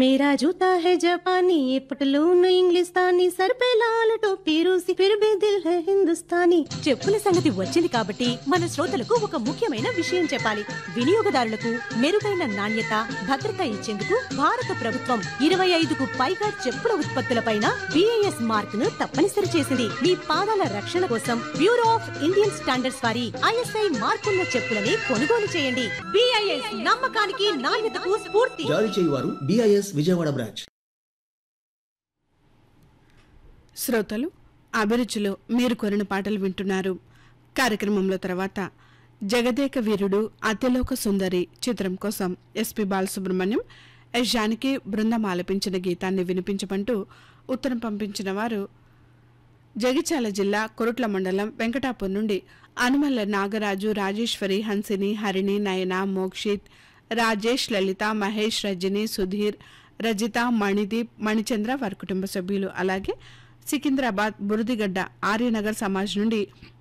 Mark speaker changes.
Speaker 1: मेरा जूता है जापानी ये पटलून इंग्लिस्तानी सर पे लाल टोपी रूसी फिर भी दिल है हिंदुस्तानी
Speaker 2: చెప్పుల సంగతి వచ్చింది కాబట్టి మన శ్రోతలకు ఒక ముఖ్యమైన విషయం చెప్పాలి వినియోగదారులకు మెరుగైన నాణ్యత భద్రత ఇచ్చేందుకు భారత ప్రభుత్వం ఇరవై ఐదుకు పైగా చెప్పుల ఉత్పత్తులపైన బిఐఎస్ మార్క్ ను తప్పనిసరి చేసింది మీ పాదాల రక్షణ కోసం బ్యూరో ఆఫ్ ఇండియన్ స్టాండర్డ్స్ వారి ఐఎస్ఐ మార్కున్న చెప్పులని కొనుగోలు చేయండి బిఐఎస్ నమ్మకానికి నాణ్యతకు స్ఫూర్తి
Speaker 3: జారీ చేయువారు బిఐఎస్ విజయవాడ బ్రాంచ్
Speaker 4: శ్రోతలు అభిరుచిలో మీరు కొరిన పాటలు వింటున్నారు కార్యక్రమంలో తర్వాత జగదేక వీరుడు అతిలోక సుందరి చిత్రం కోసం ఎస్పి బాలసుబ్రహ్మణ్యం ఎస్ జానకి బృందం ఆలపించిన గీతాన్ని వినిపించమంటూ ఉత్తరం పంపించిన వారు జగిత్యాల జిల్లా కొరుట్ల మండలం వెంకటాపూర్ నుండి అనుమల్ల నాగరాజు రాజేశ్వరి హన్సిని హరిణి నయన మోక్షిత్ రాజేష్ లలిత మహేష్ రజని సుధీర్ రజిత మణిదీప్ మణిచంద్ర వారి కుటుంబ సభ్యులు అలాగే సికింద్రాబాద్ బురదిగడ్డ ఆర్యనగర్ సమాజ్ నుండి